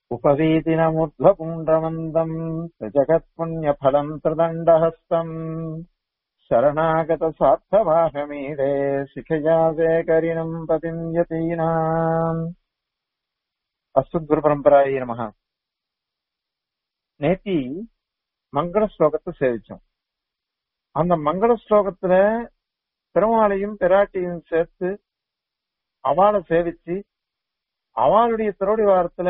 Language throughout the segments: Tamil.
उपवीतिनमुर्ध्वपुण्ड्रमन्दम् त्रिजगत्पुण्यफलम् त्रिदण्डहस्तम् शरणागतस्वार्थवाहमीडे शिखया वेकरिणम् पतिम् यतीनाम् அஸ்துத்குரு நமக நேத்தி மங்கள ஸ்லோகத்தை சேவிச்சோம் அந்த மங்கள ஸ்லோகத்துல பெருமாளையும் பிராட்டியும் சேர்த்து அவளை சேவிச்சு அவளுடைய திருவடி வாரத்துல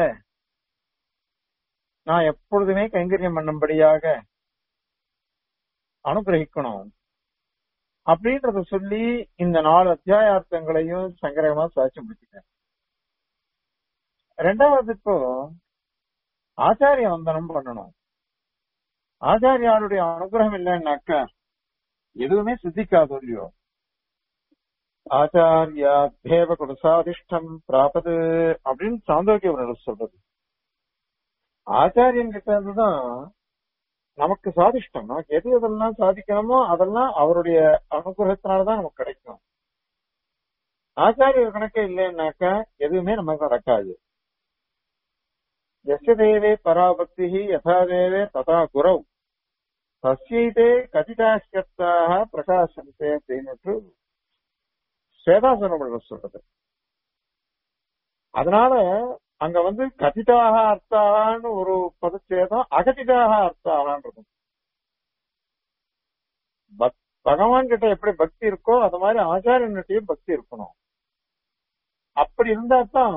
நான் எப்பொழுதுமே கைங்கரியம் பண்ணும்படியாக அனுகிரகிக்கணும் அப்படின்றத சொல்லி இந்த நாலு அத்தியாயார்த்தங்களையும் சங்கரகமா சாட்சி முடிச்சுட்டேன் ரெண்டாவது இப்போ ஆச்சாரிய வந்தனம் பண்ணணும் ஆச்சாரியாருடைய அனுகிரகம் இல்லைன்னாக்கா எதுவுமே சித்திக்காது இல்லையோ ஆச்சாரியா தேவ குலசாதிஷ்டம் பிராபது அப்படின்னு சாந்தோக்கிய சொல்றது ஆச்சாரியன் கிட்ட இருந்துதான் நமக்கு சாதிஷ்டம் நமக்கு எது எதெல்லாம் சாதிக்கணுமோ அதெல்லாம் அவருடைய அனுகிரகத்தினாலதான் நமக்கு கிடைக்கும் ஆச்சாரியர் கணக்கே இல்லைன்னாக்கா எதுவுமே நமக்கு நடக்காது எஸ்ய தேவே பராபக்தி யதா தேவே ததா குரவ் தஸ்யைதே கதிதாஸ்கர்த்தாக பிரகாசந்தே அப்படின்னு ஸ்வேதாசனம் சொல்றது அதனால அங்க வந்து கதிதாக அர்த்தாகான்னு ஒரு பதச்சேதம் அகதிதாக அர்த்தாகான்றது பகவான் கிட்ட எப்படி பக்தி இருக்கோ அது மாதிரி ஆச்சாரியன்கிட்டயும் பக்தி இருக்கணும் அப்படி இருந்தா தான்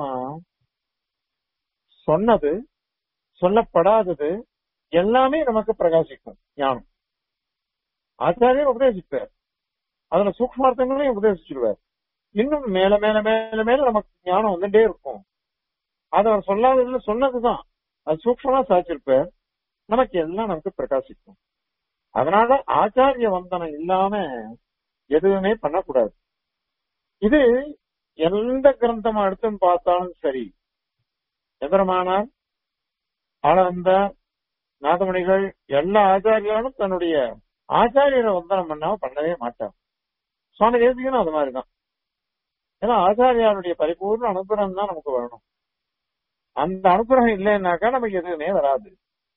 சொன்னது சொல்லப்படாதது எல்லாமே நமக்கு பிரகாசிக்கும் ஞானம் ஆச்சாரியர் உபதேசிப்பார் அதுல சூக்மார்த்தங்களையும் உபதேசிச்சிருவார் இன்னும் மேல மேல மேல மேல நமக்கு ஞானம் வந்துட்டே இருக்கும் அது அவர் சொல்லாததுல சொன்னதுதான் அது சூக்மமா சாச்சிருப்பார் நமக்கு எல்லாம் நமக்கு பிரகாசிக்கும் அதனால ஆச்சாரிய வந்தனம் இல்லாம எதுவுமே பண்ணக்கூடாது இது எந்த கிரந்தமா எடுத்துன்னு பார்த்தாலும் சரி எதிரமானார் ஆனந்த நாதமணிகள் எல்லா ஆச்சாரியாலும் தன்னுடைய ஆச்சாரியரை வந்தனம் பண்ணாம பண்ணவே மாட்டார் சுவாமி தேசிகனும் அது மாதிரிதான் ஏன்னா ஆச்சாரியாருடைய பரிபூர்ண அனுகிரகம் தான் நமக்கு வரணும் அந்த அனுகிரகம் இல்லைன்னாக்கா நமக்கு எதுவுமே வராது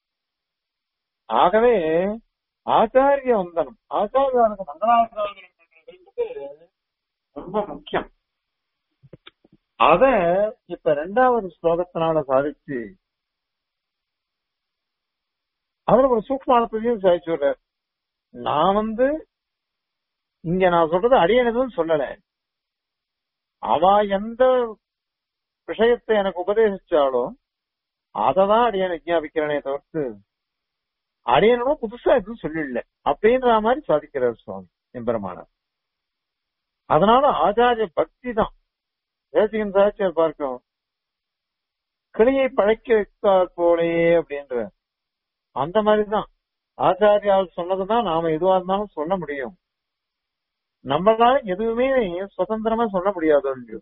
ஆகவே ஆச்சாரிய வந்தனம் ஆச்சாரியாருக்கு மங்களாச்சாரியன் பண்றது ரொம்ப முக்கியம் அத இப்ப ரெண்டாவது ஸ்லோகத்தினால சாதிச்சு அவர் ஒரு சூக்மானத்தையும் சாதிச்சு விடுறார் நான் வந்து இங்க நான் சொல்றது அடியனதும் சொல்லல அவ எந்த விஷயத்தை எனக்கு உபதேசிச்சாலோ அததான் அடியன் விஜாபிக்கிறனே தவிர்த்து அடியனும் புதுசா எதுவும் சொல்லிடல அப்படின்ற மாதிரி சாதிக்கிறார் சுவாமி எம்பெருமானார் அதனால ஆச்சாரிய பக்தி தான் தேசிகன் சாட்சியர் பார்க்கிறோம் கிளியை பழக்கி வைத்தார் போலேயே அப்படின்ற அந்த மாதிரிதான் ஆச்சாரியால் சொன்னதுதான் நாம எதுவா இருந்தாலும் சொல்ல முடியும் நம்மளால எதுவுமே சுதந்திரமா சொல்ல முடியாது இல்லையோ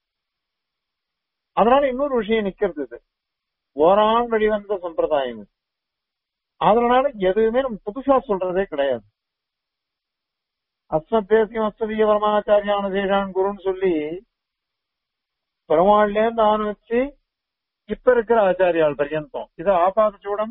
அதனால இன்னொரு விஷயம் நிக்கிறது இது ஓரான் வெளிவந்த சம்பிரதாயம் அதனால எதுவுமே நம்ம புதுசா சொல்றதே கிடையாது அஸ்மத்தேசியம் அஸ்மதிய பரமாச்சாரியான சேஷான் குருன்னு சொல்லி பெருமாள்ல இருந்து ஆரம்பிச்சு இப்ப இருக்கிற ஆச்சாரியால் பரியந்தம் இது ஆபாத சூடம்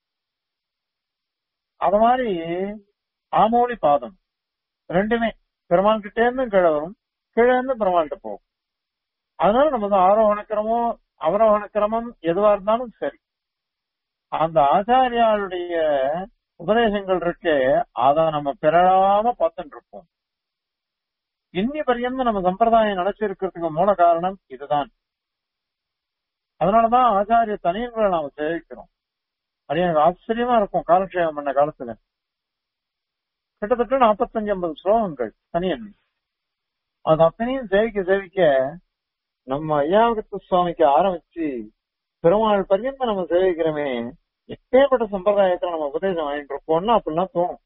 அது மாதிரி ஆமோலி பாதம் ரெண்டுமே பெருமாள் கிட்டே இருந்து கீழே வரும் கீழே இருந்து பெருமாள்கிட்ட போகும் அதனால நம்ம வந்து ஆரோகண கிரமம் அவரோகண கிரமம் எதுவா இருந்தாலும் சரி அந்த ஆச்சாரியாளுடைய உபதேசங்கள் இருக்கு அதை நம்ம பிறழாம பார்த்துட்டு இருப்போம் இன்னி பரியந்தம் நம்ம சம்பிரதாயம் நினைச்சிருக்கிறதுக்கு மூல காரணம் இதுதான் அதனாலதான் ஆச்சாரிய தனியன்களை நாம சேவிக்கிறோம் அது எனக்கு ஆச்சரியமா இருக்கும் காலக்ஷேபம் பண்ண காலத்துல கிட்டத்தட்ட நாற்பத்தஞ்சு ஐம்பது ஸ்லோகங்கள் தனியன் அது அத்தனையும் சேவிக்க சேவிக்க நம்ம ஐயாவகத்து சுவாமிக்கு ஆரம்பிச்சு பெருமாள் பரியந்தம் நம்ம சேவிக்கிறோமே எப்பேற்பட்ட சம்பிரதாயத்தை நம்ம உபதேசம் வாங்கிட்டு இருக்கோம்னா அப்படிலாம் தோணும்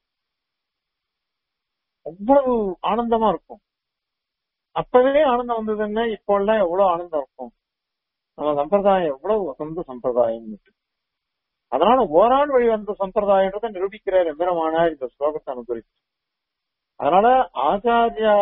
அவ்வளவு ஆனந்தமா இருக்கும் அப்பவே ஆனந்தம் வந்ததுன்னா இப்போ எல்லாம் எவ்வளவு ஆனந்தம் இருக்கும் நம்ம சம்பிரதாயம் எவ்வளவு வசந்த சம்பிரதாயம் அதனால ஓரான் வழி வந்த சம்பிரதாயன்றதை நிரூபிக்கிறார் எம்பெருமானார் இந்த ஸ்லோகத்தை அனுபவிச்சு அதனால ஆச்சாரியா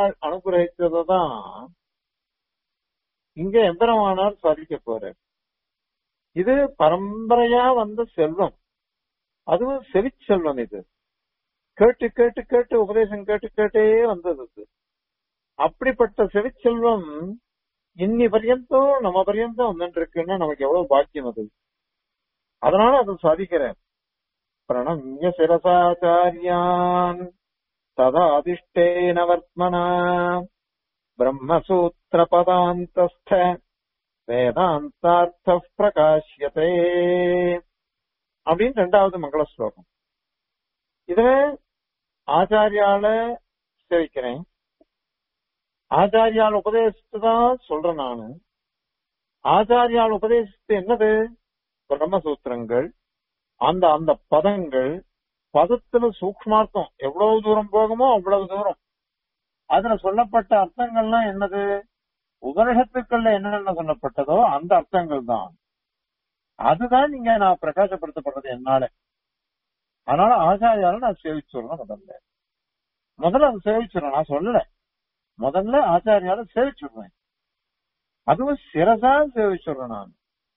அனுகிரகித்ததான் இங்க எம்பெருமானார் சாதிக்க போறார் இது பரம்பரையா வந்த செல்வம் அதுவும் செவிச்செல்வம் இது கேட்டு கேட்டு கேட்டு உபதேசம் கேட்டு கேட்டே வந்தது இது அப்படிப்பட்ட செவிச்செல்வம் இன்னி பர்யந்தம் நம்ம பர்யந்தம் வந்துட்டு இருக்குன்னா நமக்கு எவ்வளவு பாக்கியம் அது அதனால அதை சாதிக்கிறேன் பிரணம்ய சிரசாச்சாரியான் ததா அதிஷ்டேன வர்த்மனா பிரம்மசூத்திர பதாந்தஸ்த வேதாந்தார்த்த பிரகாஷ்யதே அப்படின்னு ரெண்டாவது மங்கள ஸ்லோகம் இதுல ஆச்சாரியால சேவிக்கிறேன் ஆச்சாரியால் உபதேசித்து தான் சொல்றேன் நானு ஆச்சாரியால் உபதேசித்து என்னது பிரம்மசூத்திரங்கள் அந்த அந்த பதங்கள் பதத்துல சூக்ஷ்மார்த்தம் எவ்வளவு தூரம் போகுமோ அவ்வளவு தூரம் அதுல சொல்லப்பட்ட அர்த்தங்கள்லாம் என்னது உபனிஷத்துக்கள்ல என்னென்ன சொல்லப்பட்டதோ அந்த அர்த்தங்கள் தான் அதுதான் நீங்க நான் பிரகாசப்படுத்தப்படுறது என்னால அதனால ஆச்சாரியால நான் சேவிச்சுடுறேன் முதல்ல முதல்ல அதை சேவிச்சுடுறேன் நான் சொல்லல முதல்ல ஆச்சாரியால சேவிச்சுடுறேன் அதுவும் சிரசா சேவிச்சுடுறேன் நான்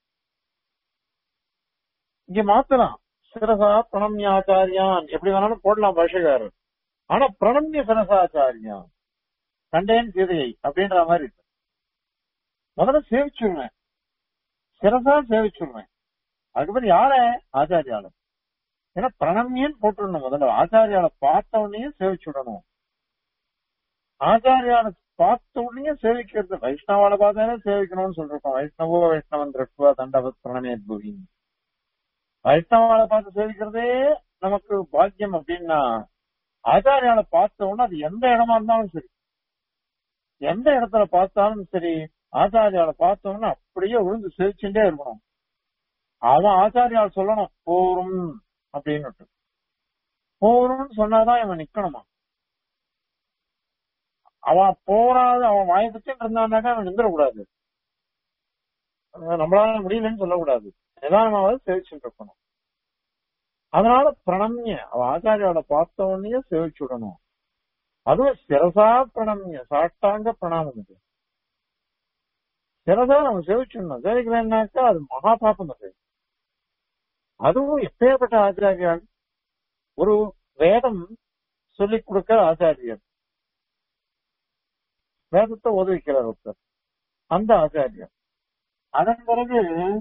இங்க மாத்தலாம் சிரசா பிரணம்யாச்சாரியான் எப்படி வேணாலும் போடலாம் பாஷகாரர் ஆனா பிரணம்ய சிரசாச்சாரியான் கண்டேன் சீதையை அப்படின்ற மாதிரி இருக்கு முதல்ல சேவிச்சுடுவேன் சிரசா சேவிச்சுடுவேன் அதுக்கப்புறம் யார ஆச்சாரியால ஏன்னா பிரணம்யன்னு போட்டுடணும் முதல்ல ஆச்சாரியால பார்த்த உடனே சேவிச்சுடணும் ஆச்சாரியால பார்த்த உடனே சேவிக்கிறது வைஷ்ணவால பார்த்தாலே சேவிக்கணும்னு சொல்லிருக்கோம் வைஷ்ணவோ வைஷ்ணவன் திருஷ்டுவா தண்டவத் பிரணமே புவி வைஷ்ணவால பார்த்து சேவிக்கிறதே நமக்கு பாக்கியம் அப்படின்னா ஆச்சாரியால பார்த்த உடனே அது எந்த இடமா இருந்தாலும் சரி எந்த இடத்துல பார்த்தாலும் சரி ஆச்சாரியால பார்த்த உடனே அப்படியே விழுந்து சேவிச்சுட்டே இருக்கணும் அவன் ஆச்சாரியால் சொல்லணும் போரும் அப்படின்னு போரும்னு சொன்னாதான் இவன் நிக்கணுமா அவன் போறாது அவன் வாய பச்சுட்டு இருந்தான்னாக்கா அவன் நிந்திரக்கூடாது நம்மளால முடியலன்னு சொல்லக்கூடாது நிதானமாவது சேவிச்சுட்டு இருக்கணும் அதனால பிரணம்ய அவன் ஆச்சாரியால பார்த்த உடனே சேவிச்சு விடணும் அதுவும் சிரசா பிரணம்ய சாஷ்டாங்க பிரணாமம் இது சிரசா நம்ம சேவிச்சிடணும் சேவிக்கலன்னாக்கா அது மகா பாப்பம் அது அதுவும் எப்பேற்பட்ட ஆச்சாரியால் ஒரு வேதம் சொல்லிக் கொடுக்கிற ஆச்சாரியர் வேதத்தை உதவிக்கிறார் ஒருத்தர் அந்த ஆச்சாரியர் அதன் பிறகு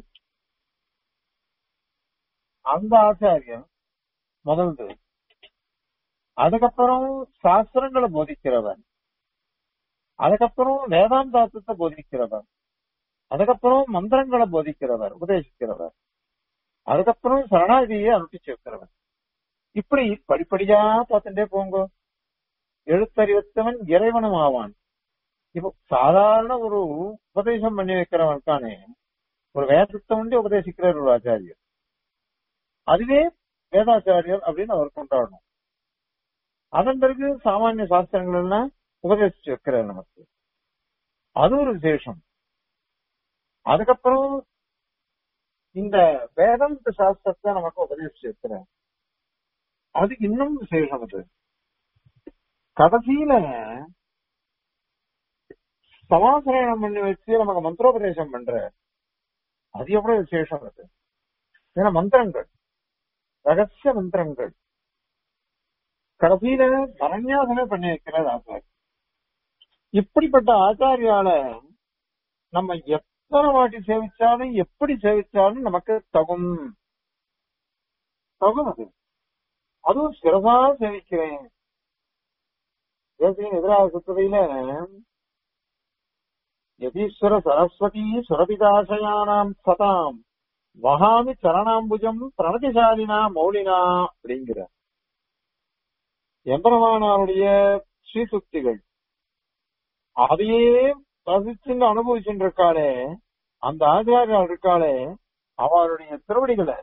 அந்த ஆச்சாரியன் முதல்து அதுக்கப்புறம் சாஸ்திரங்களை போதிக்கிறவர் அதுக்கப்புறம் வேதாந்தாத்தத்தை போதிக்கிறவர் அதுக்கப்புறம் மந்திரங்களை போதிக்கிறவர் உபதேசிக்கிறவர் அதுக்கப்புறம் சரணாதியை அனுப்பிச்சு வைக்கிறவர் இப்படி படிப்படியா பார்த்துட்டே போங்க எழுத்தறிவத்தவன் இறைவனும் ஆவான் இப்போ சாதாரண ஒரு உபதேசம் பண்ணி வைக்கிறவனுக்கானே ஒரு வேதத்தை உண்டு உபதேசிக்கிறார் ஒரு ஆச்சாரியர் அதுவே வேதாச்சாரியர் அப்படின்னு அவர் கொண்டாடணும் அதன் பிறகு சாமானிய சாஸ்திரங்கள் எல்லாம் உபதேசிச்சு வைக்கிறார் நமக்கு அது ஒரு விசேஷம் அதுக்கப்புறம் இந்த வேதாந்த சாஸ்திரத்தை நமக்கு உபதேசிச்சு வைக்கிறார் அது இன்னும் விசேஷம் அது கடைசியில சமாசரணம் பண்ணி வச்சு நமக்கு மந்திரோபதேசம் பண்ற அது எவ்வளவு விசேஷம் அது ஏன்னா மந்திரங்கள் ரகசிய மந்திரங்கள் கடைசியில பரநியாசமே பண்ணி வைக்கிறது ஆச்சாரி இப்படிப்பட்ட ஆச்சாரியால நம்ம எத்தனை வாட்டி சேவிச்சாலும் எப்படி சேவிச்சாலும் நமக்கு தகும் தகும் அது அதுவும் சிறதா சேவிக்கிறேன் தேசியின் எதிராக சுத்ததையில யதீஸ்வர சரஸ்வதி சுரபிதாசயானாம் சதாம் வகாமி சரணாம்புஜம் பிரணதிசாலினா மௌலினா அப்படிங்கிற எம்பெருமானாருடைய ஸ்ரீசுக்திகள் அதையே ரசிச்சுன்னு அனுபவிச்சுட்டு இருக்காளே அந்த ஆச்சாரியால் இருக்காளே அவருடைய திருவடிகளை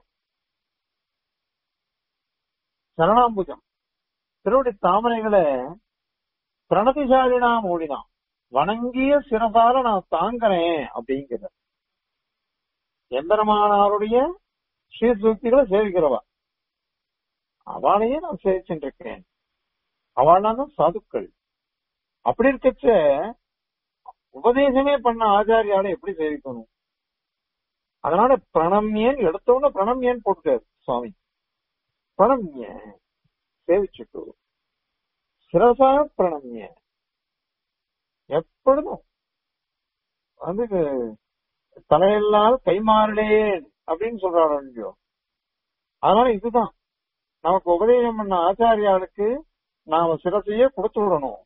சரணாம்புஜம் திருவடி தாமரைகளை பிரணதிசாலினா மௌலினா வணங்கிய சிறசால நான் தாங்குறேன் அப்படிங்கிற எம்பெருமானாருடைய ஸ்ரீசூக்திகளை சேவிக்கிறவா அவளையே நான் சேவிச்சுட்டு இருக்கேன் அவளான சாதுக்கள் அப்படி இருக்கச்ச உபதேசமே பண்ண ஆச்சாரியால எப்படி சேவிக்கணும் அதனால பிரணம்யன் எடுத்தோன்னு பிரணம்யன் போட்டுட்டாரு சுவாமி பிரணம்ய சேவிச்சுட்டு சிரசா பிரணம்ய எப்பொழுதும் வந்து தலையில்லாத கைமாறலேன் அப்படின்னு சொல்றாரு இல்லையோ அதனால இதுதான் நமக்கு உபதேசம் பண்ண ஆச்சாரியாளுக்கு நாம சிரசையே கொடுத்து விடணும்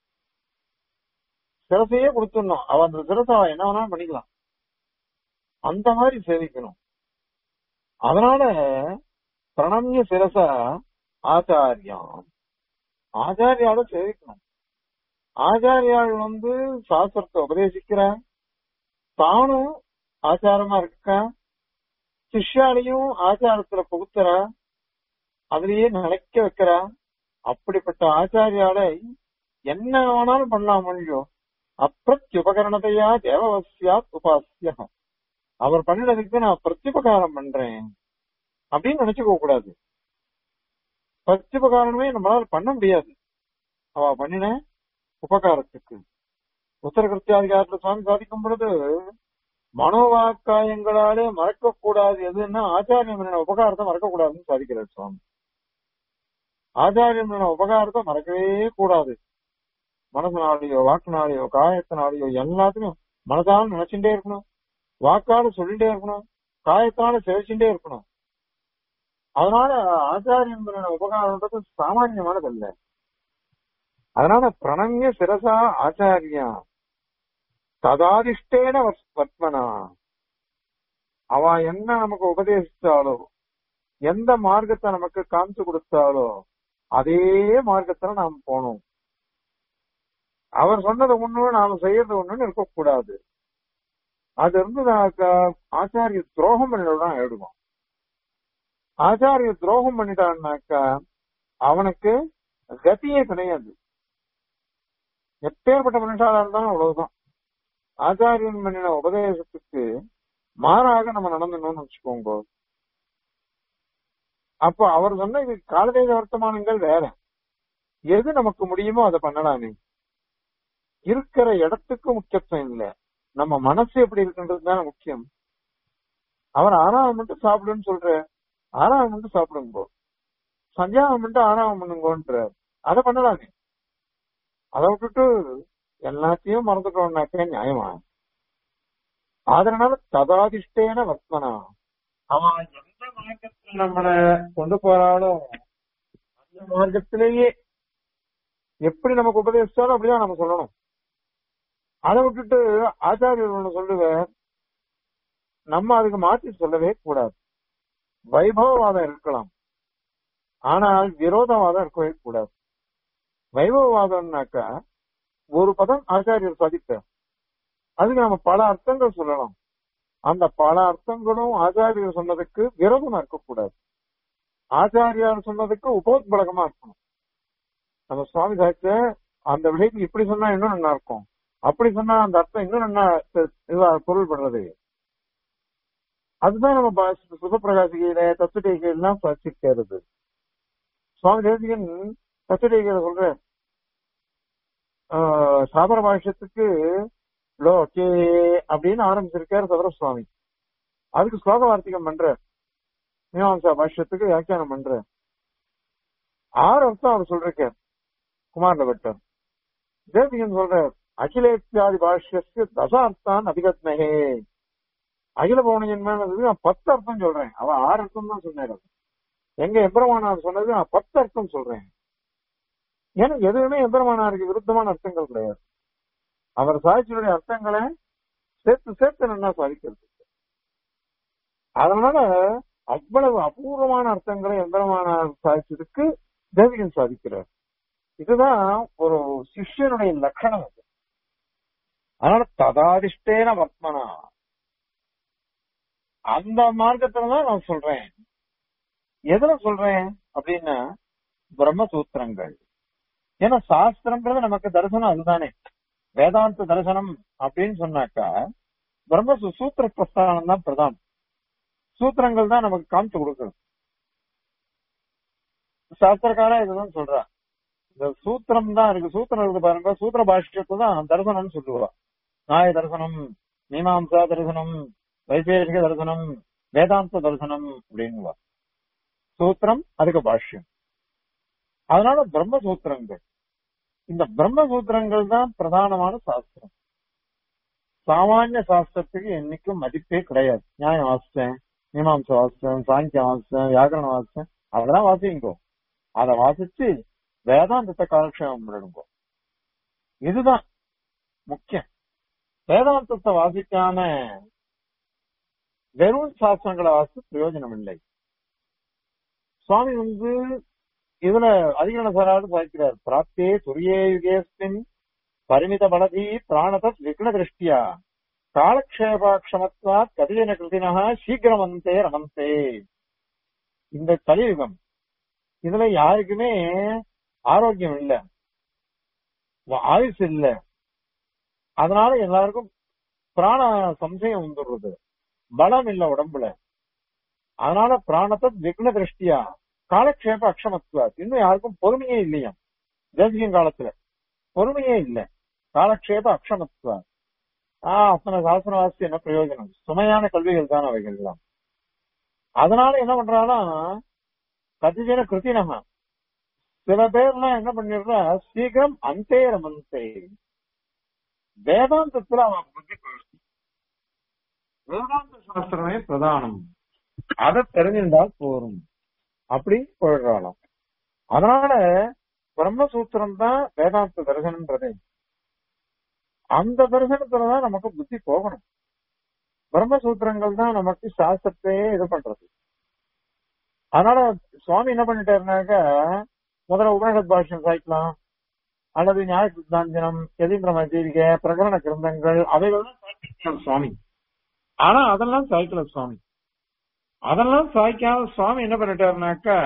சிரசையே கொடுத்துடணும் அவ அந்த சிரசை அவ என்ன வேணாலும் பண்ணிக்கலாம் அந்த மாதிரி சேவிக்கணும் அதனால பிரணம்ய சிரசா ஆச்சாரியம் ஆச்சாரியால சேவிக்கணும் ஆச்சாரியாள் வந்து சாஸ்திரத்தை உபதேசிக்கிறா தானும் ஆச்சாரமா இருக்கா சிஷ்யாலையும் ஆச்சாரத்துல புகுத்துறா அதுலயே நிலைக்க வைக்கிறா அப்படிப்பட்ட ஆச்சாரியாலை என்ன வேணாலும் பண்ணலாம் இல்லையோ அப்பிரத்யுபகரணத்தையா தேவவசியாத் உபாசிய அவர் பண்ணினதுக்கு நான் பிரத்யுபகாரம் பண்றேன் அப்படின்னு நினைச்சுக்க கூடாது பிரத்யுபகாரமே நம்மளால பண்ண முடியாது அவ பண்ணின உபகாரத்துக்கு உத்தரகிருத்தியாதிகாரத்துல சுவாமி சாதிக்கும் பொழுது மனோவாக்காயங்களாலே மறக்க கூடாது எதுன்னா ஆச்சாரியம் பண்ணின உபகாரத்தை மறக்க கூடாதுன்னு சாதிக்கிறார் சுவாமி ஆச்சாரியம் பண்ணின உபகாரத்தை மறக்கவே கூடாது மனசனாலேயோ வாக்குனாலேயோ காயத்தினாலேயோ எல்லாத்தையும் மனதால நினைச்சுட்டே இருக்கணும் வாக்கால சொல்லிட்டே இருக்கணும் காயத்தால செவிச்சுட்டே இருக்கணும் அதனால ஆச்சாரியம் பண்ணின உபகாரம்ன்றது சாமானியமானது அல்ல அதனால பிரணம்ய சிரசா ஆச்சாரியா ததாதிஷ்டேன வத்மனா அவ என்ன நமக்கு உபதேசித்தாலோ எந்த மார்க்கத்தை நமக்கு காமிச்சு கொடுத்தாலோ அதே மார்க்கத்துல நாம் போகணும் அவர் சொன்னது ஒண்ணு நாம செய்யறது ஒண்ணுன்னு இருக்கக்கூடாது அது இருந்து ஆச்சாரிய துரோகம் பண்ணிதான் ஆயிடுவோம் ஆச்சாரிய துரோகம் பண்ணிட்டான்னாக்கா அவனுக்கு கத்தியே கிடையாது எப்பேற்பட்ட மனுஷாலா இருந்தாலும் அவ்வளவுதான் ஆச்சாரியன் பண்ணின உபதேசத்துக்கு மாறாக நம்ம நடந்துடணும்னு வச்சுக்கோங்க அப்ப அவர் சொன்ன இது காலதேச வர்த்தமானங்கள் வேற எது நமக்கு முடியுமோ அதை பண்ணலாமே இருக்கிற இடத்துக்கு முக்கியத்துவம் இல்ல நம்ம மனசு எப்படி இருக்குன்றது தானே முக்கியம் அவர் ஆறாவது மட்டும் சாப்பிடுன்னு சொல்ற ஆறாவது மட்டும் சாப்பிடுங்கோ சஞ்சாகம் மட்டும் ஆறாவது பண்ணுங்கோன்ற அதை பண்ணலாமே அதை விட்டுட்டு எல்லாத்தையும் மறந்துட்டோம்னாக்கே நியாயமா அதனால ததாதிஷ்டேன வர்த்தனா அவன் எந்த மார்க்கத்தில் நம்மள கொண்டு போறாளோ அந்த மார்க்கத்திலேயே எப்படி நமக்கு உபதேசிச்சாலும் அப்படிதான் நம்ம சொல்லணும் அதை விட்டுட்டு ஆச்சாரியர் ஒண்ணு சொல்லுவேன் நம்ம அதுக்கு மாற்றி சொல்லவே கூடாது வைபவவாதம் இருக்கலாம் ஆனால் விரோதவாதம் இருக்கவே கூடாது வைபவவாதம்னாக்கா ஒரு பதம் ஆச்சாரியர் சாதிப்பார் அதுக்கு நம்ம பல அர்த்தங்கள் சொல்லலாம் அந்த பல அர்த்தங்களும் ஆச்சாரியர் சொன்னதுக்கு விரோதமா இருக்கக்கூடாது ஆச்சாரியார் சொன்னதுக்கு உபோத்பலகமா இருக்கணும் நம்ம சுவாமி சாட்ச அந்த விஷயத்துக்கு இப்படி சொன்னா இன்னும் நல்லா இருக்கும் அப்படி சொன்னா அந்த அர்த்தம் இன்னும் நல்லா இதுவா பொருள் படுறது அதுதான் நம்ம சுகப்பிரகாசிகையில தத்துவடைகையெல்லாம் பரிசிக்கிறது சுவாமி தேசிகன் தத்துவடைகையில சொல்ற சாபர பாஷ்யத்துக்கு லோகே அப்படின்னு ஆரம்பிச்சிருக்காரு சபர சுவாமி அதுக்கு ஸ்லோக வார்த்திகம் பண்ற மீமாம்சா பாஷ்யத்துக்கு வியாக்கியானம் பண்ற ஆறு அர்த்தம் அவர் சொல்றார் குமார்ல பட்டர் தேசிகன் சொல்ற அகிலேத்தியாதி பாஷ்யத்து தசார்த்தான் அதிகத்னகே அகில பவனியன் மேல நான் பத்து அர்த்தம் சொல்றேன் அவன் ஆறு அர்த்தம் தான் சொன்னார் எங்க எம்பெருமானார் சொன்னது நான் பத்து அர்த்தம் சொல்றேன் ஏன்னா எதுவுமே எம்பெருமானாருக்கு விருத்தமான அர்த்தங்கள் கிடையாது அவர் சாட்சியுடைய அர்த்தங்களை சேர்த்து சேர்த்து நல்லா சாதிக்கிறது அதனால அவ்வளவு அபூர்வமான அர்த்தங்களை எம்பெருமானார் சாதிச்சதுக்கு தேவிகன் சாதிக்கிறார் இதுதான் ஒரு சிஷ்யனுடைய லட்சணம் அது அதனால ததாதிஷ்டேன வர்த்தனா அந்த மார்க்கத்துலதான் நான் சொல்றேன் எதுல சொல்றேன் அப்படின்னா பிரம்மசூத்திரங்கள் ஏன்னா சாஸ்திரங்கிறது நமக்கு தரிசனம் அதுதானே வேதாந்த தரிசனம் அப்படின்னு சொன்னாக்கா பிரம்ம சூத்திர பிரஸ்தானம் தான் பிரதானம் சூத்திரங்கள் தான் நமக்கு காமிச்சு கொடுக்குறது சாஸ்திரக்காரா இதுதான் சொல்றா இந்த சூத்திரம் தான் இருக்கு சூத்திரம் இருக்கு பாருங்க சூத்திர பாஷ்யத்தை தான் தரிசனம்னு சொல்லுவா நாய தரிசனம் மீமாம்சா தரிசனம் வைசேஷிக தரிசனம் வேதாந்த தரிசனம் அப்படின்னு சூத்திரம் அதுக்கு பாஷ்யம் அதனால பிரம்மசூத்திரங்கள் இந்த பிரம்மசூத்திரங்கள் தான் பிரதானமான சாஸ்திரம் சாமானிய சாஸ்திரத்துக்கு என்னைக்கும் மதிப்பே கிடையாது நியாயம் வாசிச்சேன் மீமாம்ச வாசிச்சேன் சாங்கியம் வாசிச்சேன் வியாக்கரணம் வாசிச்சேன் அதெல்லாம் வாசிங்கோ அதை வாசிச்சு வேதாந்தத்தை காலக்ஷேபம் பண்ணிடுங்கோ இதுதான் முக்கியம் வேதாந்தத்தை வாசிக்காம வெறும் சாஸ்திரங்களை வாசித்து பிரயோஜனம் இல்லை சுவாமி வந்து இதுல அதிகரண சாராடு சாய்க்கிறார் பிராப்தே துரியே யுகேஸ்மின் பரிமித பலதி பிராணதத் விக்ன திருஷ்டியா காலக்ஷேபாட்சமத்வா கதியன கிருதினா சீக்கிரமந்தே ரமந்தே இந்த கலியுகம் இதுல யாருக்குமே ஆரோக்கியம் இல்ல ஆயுசு இல்ல அதனால எல்லாருக்கும் பிராண சம்சயம் வந்துடுறது பலம் இல்ல உடம்புல அதனால பிராணத்தை விக்ன திருஷ்டியா காலக்ஷேப அக்ஷமத்துவா இன்னும் யாருக்கும் பொறுமையே இல்லையா தேசிகம் காலத்துல பொறுமையே இல்ல காலக்ஷேப அக்ஷமத்துவா ஆஹ் அத்தனை சாசன வாசி என்ன பிரயோஜனம் சுமையான கல்விகள் தான் அவைகள் எல்லாம் அதனால என்ன பண்றானா கதிஜன கிருத்தினமா சில பேர்லாம் என்ன பண்ணிடுறா சீக்கிரம் அந்தே ரமந்தே வேதாந்தத்துல அவன் புத்தி போயிடுச்சு வேதாந்த சாஸ்திரமே பிரதானம் அதை தெரிஞ்சிருந்தால் போரும் அப்படி போயிடுறாளாம் அதனால பிரம்மசூத்திரம் தான் வேதாந்த தரிசனம்ன்றதே அந்த தரிசனத்துலதான் நமக்கு புத்தி போகணும் பிரம்மசூத்திரங்கள் தான் நமக்கு சாஸ்திரத்தையே இது பண்றது அதனால சுவாமி என்ன பண்ணிட்டாருனாக்கா முதல்ல உபநிஷத் பாஷ்யம் சாய்க்கலாம் அல்லது நியாய சித்தாந்தனம் எதீந்திர மதீரிகை பிரகரண கிரந்தங்கள் அவைகள்லாம் சாய்க்கலாம் சுவாமி ஆனா அதெல்லாம் சாய்க்கல சுவாமி அதெல்லாம் சாய்க்காம சுவாமி என்ன பண்ணிட்டாருனாக்கா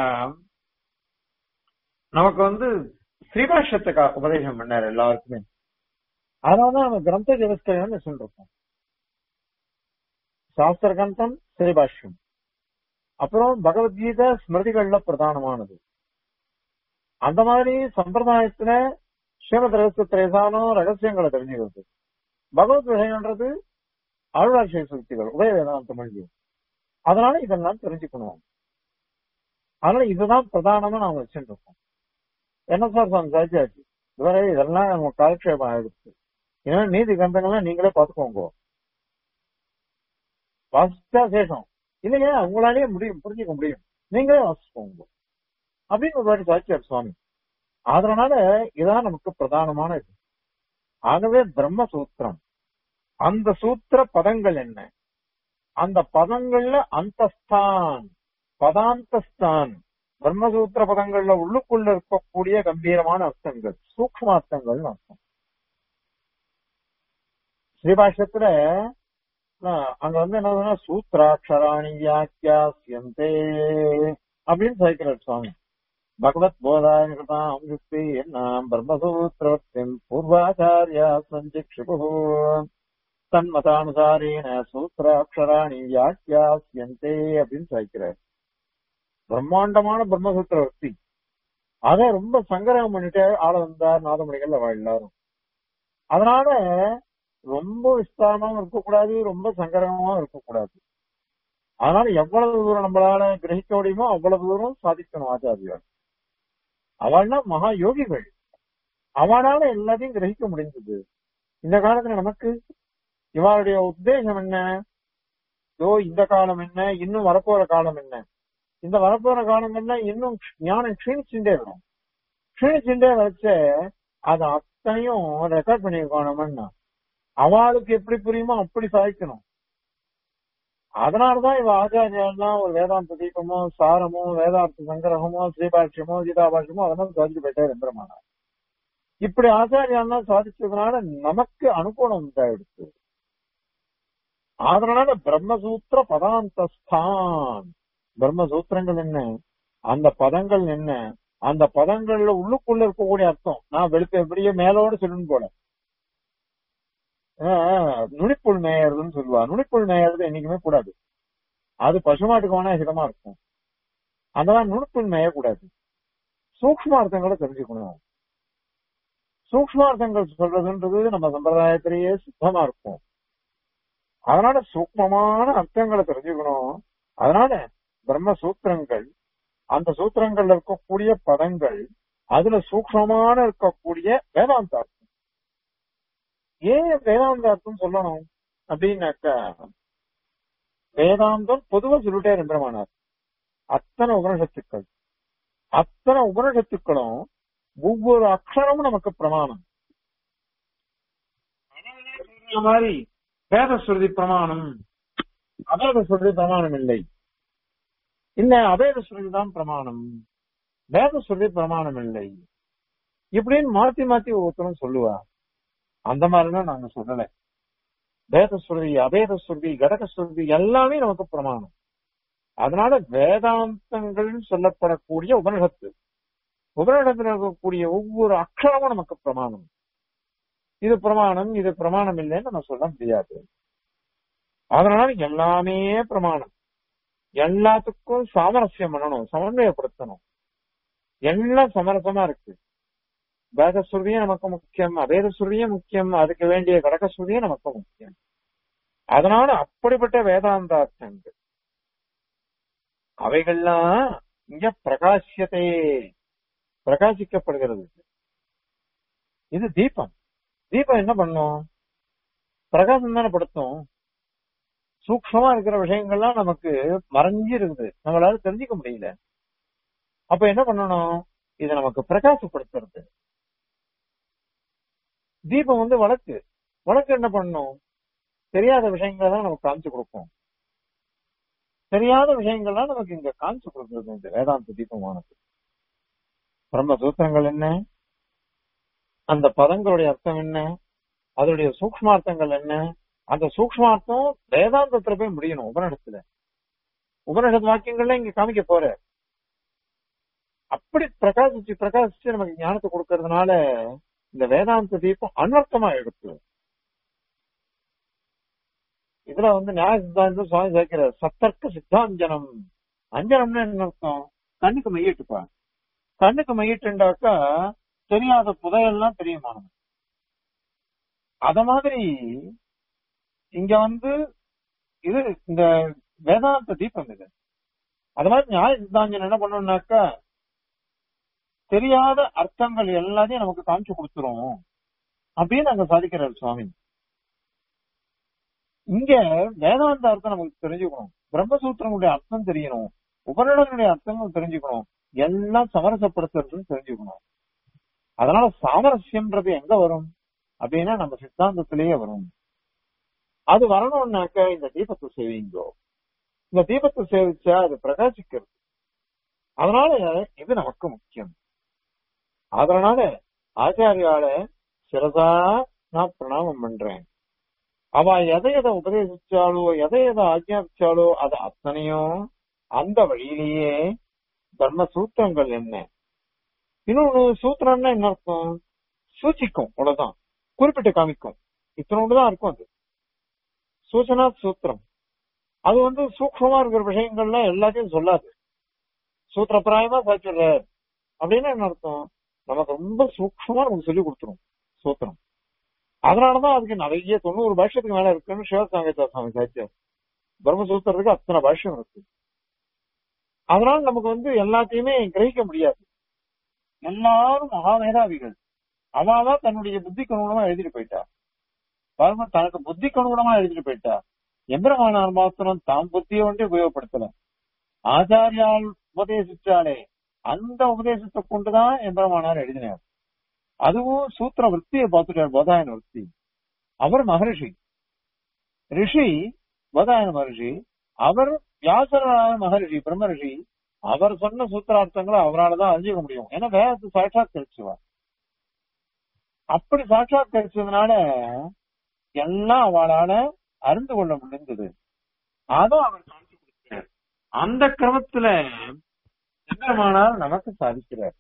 நமக்கு வந்து ஸ்ரீபாஷ்யத்தை உபதேசம் பண்ணாரு எல்லாருக்குமே அதனாலதான் நம்ம கிரந்த விவஸ்தைன்னு சொல்றோம் சாஸ்திர கந்தம் ஸ்ரீபாஷ்யம் அப்புறம் பகவத்கீதை ஸ்மிருதிகள்ல பிரதானமானது அந்த மாதிரி சம்பிரதாயத்துல ஸ்ரீமத் ரகசிய திரேசானோ ரகசியங்களை தெரிஞ்சுக்கிறது பகவத் விஷயம்ன்றது அருளாட்சிய சுக்திகள் உபய வேதாந்த மொழி அதனால இதெல்லாம் தெரிஞ்சுக்கணும் அதனால இதுதான் பிரதானமா நாம வச்சுட்டு இருக்கோம் என்ன சார் சாமி சாட்சியாச்சு இதுவரை இதெல்லாம் நம்ம காலக்ஷேபம் ஆயிடுச்சு ஏன்னா நீதி கந்தங்கள்லாம் நீங்களே பாத்துக்கோங்க வாசிச்சா சேஷம் இல்லையா உங்களாலேயே முடியும் புரிஞ்சுக்க முடியும் நீங்களே வாசிச்சுக்கோங்க அப்படின்னு ஒரு வாட்டி சாட்சியார் சுவாமி அதனால இதான் நமக்கு பிரதானமான இது ஆகவே பிரம்மசூத்திரம் அந்த சூத்திர பதங்கள் என்ன அந்த பதங்கள்ல அந்தஸ்தான் பதாந்தஸ்தான் பிரம்மசூத்திர பதங்கள்ல உள்ளுக்குள்ள இருக்கக்கூடிய கம்பீரமான அர்த்தங்கள் சூக்மார்த்தங்கள் அர்த்தம் ஸ்ரீபாஷ்யத்துல அங்க வந்து என்ன சூத்ராட்சராணி வியாக்கியாசியந்தே அப்படின்னு சாய்க்கிறார் சுவாமி பகவத் போதாயம் யுக்தி நாம் பிரம்மசூத்திரத்தின் பூர்வாச்சாரியா சஞ்சிக்ஷிபு தன்மதானுசாரேன சூத்திராட்சராணி வியாக்கியாசியந்தே அப்படின்னு சாய்க்கிறார் பிரம்மாண்டமான பிரம்மசூத்திர வர்த்தி அதை ரொம்ப சங்கரகம் பண்ணிட்டு ஆள வந்தார் நாதமணிகள் அவ எல்லாரும் அதனால ரொம்ப விஸ்தாரமாவும் இருக்கக்கூடாது ரொம்ப சங்கரமாவும் இருக்கக்கூடாது அதனால எவ்வளவு தூரம் நம்மளால கிரகிக்க முடியுமோ அவ்வளவு தூரம் சாதிக்கணும் ஆச்சாரியார் அவள்னா மகா யோகிகள் அவனால எல்லாத்தையும் கிரகிக்க முடிஞ்சது இந்த காலத்துல நமக்கு இவருடைய உத்தேசம் என்ன இதோ இந்த காலம் என்ன இன்னும் வரப்போற காலம் என்ன இந்த வரப்போற காலம் என்ன இன்னும் ஞானம் க்ஷீணிச்சுட்டே வரும் க்ஷீணிச்சுட்டே வச்ச அதை அத்தனையும் ரெக்கார்ட் பண்ணிருக்கோம் அவளுக்கு எப்படி புரியுமோ அப்படி சாய்க்கணும் அதனாலதான் இவ ஆச்சாரியெல்லாம் ஒரு வேதாந்த தீபமோ சாரமோ வேதாந்த சங்கிரகமோ ஸ்ரீபாஷ்யமோ கீதாபாஷ்யமோ அதெல்லாம் சாதிச்சு போயிட்டே இருந்திரமானார் இப்படி ஆச்சாரியெல்லாம் சாதிச்சதுனால நமக்கு அனுகூலம் உண்டாயிடுச்சு அதனால பிரம்மசூத்திர பதாந்தஸ்தான் பிரம்மசூத்திரங்கள் என்ன அந்த பதங்கள் என்ன அந்த பதங்கள்ல உள்ளுக்குள்ள இருக்கக்கூடிய அர்த்தம் நான் வெளுத்த எப்படியே மேலோட சொல்லணும் போல நுனிப்புள் மேயறதுன்னு சொல்லுவா நுனிப்புள் மேயறது என்னைக்குமே கூடாது அது பசுமாட்டுக்கு வேணா ஹிதமா இருக்கும் அந்த மாதிரி நுணுப்புள் மேயக்கூடாது சூக்மார்த்தங்களை தெரிஞ்சுக்கணும் சூக்மார்த்தங்கள் சொல்றதுன்றது நம்ம சம்பிரதாயத்திலேயே சுத்தமா இருக்கும் அதனால சூக்மமான அர்த்தங்களை தெரிஞ்சுக்கணும் அதனால பிரம்ம சூத்திரங்கள் அந்த சூத்திரங்கள்ல இருக்கக்கூடிய பதங்கள் அதுல சூக்மமான இருக்கக்கூடிய வேதாந்த அர்த்தம் ஏன் வேதாந்த அர்த்தம் சொல்லணும் அப்படின்னாக்கா வேதாந்தம் பொதுவா சொல்லிட்டே இருந்திரமானார் அத்தனை உபனிஷத்துக்கள் அத்தனை உபனிஷத்துக்களும் ஒவ்வொரு அக்ஷரமும் நமக்கு பிரமாணம் இந்த மாதிரி வேத ஸ்ருதி பிரமாணம் அவேத ஸ்ருதி பிரமாணம் இல்லை இல்ல அவேத ஸ்ருதி தான் பிரமாணம் வேத ஸ்ருதி பிரமாணம் இல்லை இப்படின்னு மாத்தி மாத்தி ஒவ்வொருத்தரும் சொல்லுவா அந்த மாதிரிலாம் நாங்க சொல்லல வேத ஸ்ருதி அவேத ஸ்ருதி கடக ஸ்ருதி எல்லாமே நமக்கு பிரமாணம் அதனால வேதாந்தங்கள் சொல்லப்படக்கூடிய உபனிஷத்து உபனிடத்தில் இருக்கக்கூடிய ஒவ்வொரு அக்ஷரமும் நமக்கு பிரமாணம் இது பிரமாணம் இது பிரமாணம் இல்லைன்னு நம்ம சொல்ல முடியாது அதனால எல்லாமே பிரமாணம் எல்லாத்துக்கும் சாமரஸ்யம் பண்ணணும் சமன்வயப்படுத்தணும் எல்லாம் சமரசமா இருக்கு வேத சுருதியும் நமக்கு முக்கியம் அவேத சுருதியும் முக்கியம் அதுக்கு வேண்டிய கடக சுருதியும் நமக்கு முக்கியம் அதனால அப்படிப்பட்ட வேதாந்தார்த்தங்கள் அவைகள்லாம் இங்க பிரகாசியத்தை பிரகாசிக்கப்படுகிறது இது தீபம் தீபம் என்ன பண்ணும் பிரகாசம் தானே படுத்தும் சூக்ஷமா இருக்கிற விஷயங்கள்லாம் நமக்கு மறைஞ்சு இருக்குது நம்மளால தெரிஞ்சுக்க முடியல அப்ப என்ன பண்ணணும் இதை நமக்கு பிரகாசப்படுத்துறது தீபம் வந்து வழக்கு வழக்கு என்ன பண்ணும் தெரியாத விஷயங்களை தான் நமக்கு காமிச்சு கொடுக்கும் தெரியாத விஷயங்கள்லாம் நமக்கு இங்க காமிச்சு கொடுக்கிறது இந்த வேதாந்த தீபமானது பிரம்ம சூத்திரங்கள் என்ன அந்த பதங்களுடைய அர்த்தம் என்ன அதனுடைய சூக்மார்த்தங்கள் என்ன அந்த சூக்மார்த்தம் வேதாந்தத்துல போய் முடியணும் உபநிடத்துல உபநிடத் வாக்கியங்கள்ல இங்க காமிக்க போற அப்படி பிரகாசிச்சு பிரகாசிச்சு நமக்கு ஞானத்தை கொடுக்கறதுனால இந்த வேதாந்த தீபம் அனர்த்தமா எடுத்து இதுல வந்து நியாய சித்தாந்தம் சுவாமி சேர்க்கிற சத்தர்க்க சித்தாஞ்சனம் அஞ்சனம்னு என்ன அர்த்தம் கண்ணுக்கு மையிட்டுப்பா கண்ணுக்கு மையிட்டுண்டாக்கா தெரியாத புதையெல்லாம் தெரியுமா அத மாதிரி இங்க வந்து இது இந்த வேதாந்த தீபம் இது அது மாதிரி நியாய சித்தாஞ்சன் என்ன பண்ணணும்னாக்கா தெரியாத அர்த்தங்கள் எல்லாத்தையும் நமக்கு காமிச்சு கொடுத்துரும் அப்படின்னு அங்க சாதிக்கிறார் சுவாமி இங்க வேதாந்த அர்த்தம் நமக்கு தெரிஞ்சுக்கணும் பிரம்மசூத்திரங்களுடைய அர்த்தம் தெரியணும் உபநிடங்களுடைய அர்த்தங்கள் தெரிஞ்சுக்கணும் எல்லாம் சமரசப்படுத்துறதுன்னு தெரிஞ்சுக்கணும் அதனால சாமரஸ்யம்ன்றது எங்க வரும் அப்படின்னா நம்ம சித்தாந்தத்திலேயே வரும் அது வரணும்னாக்க இந்த தீபத்தை சேவிங்கோ இந்த தீபத்தை சேவிச்சா அது பிரகாசிக்கிறது அதனால இது நமக்கு முக்கியம் அதனால ஆச்சாரியால சிறதா நான் பிரணாமம் பண்றேன் அவ எதை எதை உபதேசிச்சாலோ எதை எதை ஆஜ்ஞாபிச்சாலோ அது அத்தனையும் அந்த வழியிலேயே தர்ம சூத்திரங்கள் என்ன இன்னொன்னு சூத்திரம்னா என்ன அர்த்தம் சூச்சிக்கும் அவ்வளவுதான் குறிப்பிட்டு காமிக்கும் இத்தனோடு தான் இருக்கும் அது சூச்சனா சூத்திரம் அது வந்து சூக்ஷமா இருக்கிற விஷயங்கள்லாம் எல்லாத்தையும் சொல்லாது சூத்திரப்பிராயமா சாச்சிடுற அப்படின்னு என்ன அர்த்தம் நமக்கு ரொம்ப சூக்ஷமா நமக்கு சொல்லி கொடுத்துரும் சூத்திரம் அதனாலதான் அதுக்கு நிறைய தொண்ணூறு பாஷ்யத்துக்கு மேல இருக்குன்னு சிவசாமிதா சுவாமி சாச்சியார் பிரம்மசூத்திரத்துக்கு அத்தனை பாஷ்யம் இருக்கு அதனால நமக்கு வந்து எல்லாத்தையுமே கிரகிக்க முடியாது எல்லாரும் மகாமேதாவிகள் அவாதான் தன்னுடைய புத்திக்கு அனுகுணமா எழுதிட்டு போயிட்டா பாருங்க தனக்கு புத்திக்கு அனுகுணமா எழுதிட்டு போயிட்டா எந்திரமானார் மாத்திரம் தாம் புத்தியை ஒன்றே உபயோகப்படுத்தல ஆச்சாரியால் உபதேசிச்சாலே அந்த உபதேசத்தை கொண்டுதான் எந்திரமானார் எழுதினார் அதுவும் சூத்திர விற்பியை பார்த்துட்டார் போதாயன விற்பி அவர் மகரிஷி ரிஷி போதாயன மகரிஷி அவர் வியாசரான மகரிஷி பிரம்ம ரிஷி அவர் சொன்ன சூத்திரார்த்தங்களை அவரால் அறிஞ்சிக்க முடியும் ஏன்னா வேதத்தை சாட்சாத் கழிச்சுவார் அப்படி சாட்சாத் கழிச்சதுனால எல்லாம் அவளால அறிந்து கொள்ள முடிந்தது அதுவும் அவர் காமிச்சு கொடுக்கிறார் அந்த கிரமத்துல எம்பெருமானார் நமக்கு சாதிக்கிறார்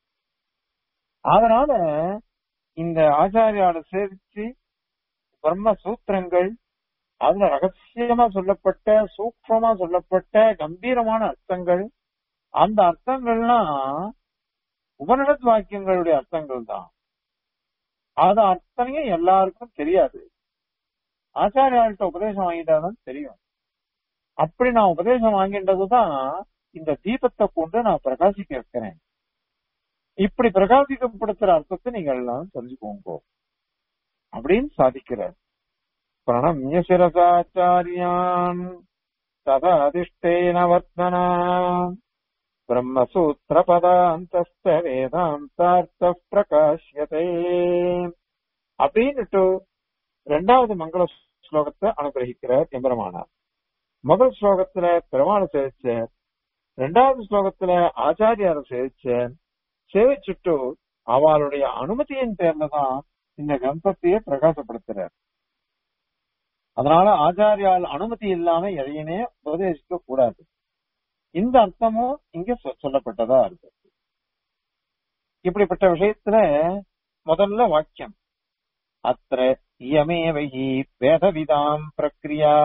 அதனால இந்த ஆச்சாரியால சேவிச்சு பிரம்ம சூத்திரங்கள் அதுல ரகசியமா சொல்லப்பட்ட சூக்மமா சொல்லப்பட்ட கம்பீரமான அர்த்தங்கள் அந்த அர்த்தங்கள்லாம் உபனிடத் வாக்கியங்களுடைய அர்த்தங்கள் தான் அது அர்த்தனையும் எல்லாருக்கும் தெரியாது ஆச்சாரியாள்கிட்ட உபதேசம் வாங்கிட்டாதான் தெரியும் அப்படி நான் உபதேசம் வாங்கின்றதுதான் இந்த தீபத்தை கொண்டு நான் பிரகாசிக்க வைக்கிறேன் இப்படி பிரகாசிக்கப்படுத்துற அர்த்தத்தை நீங்க எல்லாம் தெரிஞ்சுக்கோங்க அப்படின்னு சாதிக்கிறார் பிரணம்ய சிரசாச்சாரியான் தத அதிஷ்டேன வர்த்தனா பிரம்மசூத்திர பதாந்தஸ்த வேதாந்தார்த்த பிரகாஷ்யதே அப்படின்னுட்டு ரெண்டாவது மங்கள ஸ்லோகத்தை அனுகிரகிக்கிறார் எம்பெருமானார் முதல் ஸ்லோகத்துல பெருமாளை சேவிச்ச ரெண்டாவது ஸ்லோகத்துல ஆச்சாரியார சேவிச்ச சேவிச்சுட்டு அவளுடைய அனுமதியின் பேர்ல தான் இந்த கிரந்தத்தையே பிரகாசப்படுத்துறார் அதனால ஆச்சாரியால் அனுமதி இல்லாம எதையுமே உபதேசிக்க கூடாது இந்த அர்த்தமும் இங்க சொ- சொல்லப்பட்டதா இருக்கு இப்படிப்பட்ட விஷயத்துல முதல்ல வாக்கியம் அத்திர இயமேவகி வேதவிதாம் பிரக்ரியா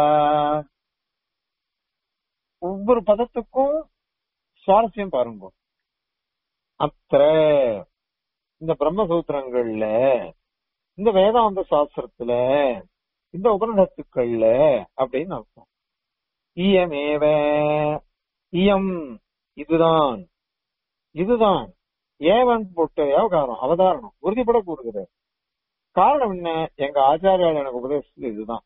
ஒவ்வொரு பதத்துக்கும் சுவாரஸ்யம் பாருங்க அத்திர இந்த பிரம்மசூத்திரங்கள்ல இந்த வேதாந்த சாஸ்திரத்துல இந்த உபநிடத்துக்கள்ல அப்படின்னு அர்த்தம் இயமேவ இயம் இதுதான் இதுதான் ஏவன் போட்டு விவகாரம் அவதாரணம் உறுதிப்பட கூறுகிறது காரணம் என்ன எங்க ஆச்சாரியால் எனக்கு உபதேசிச்சது இதுதான்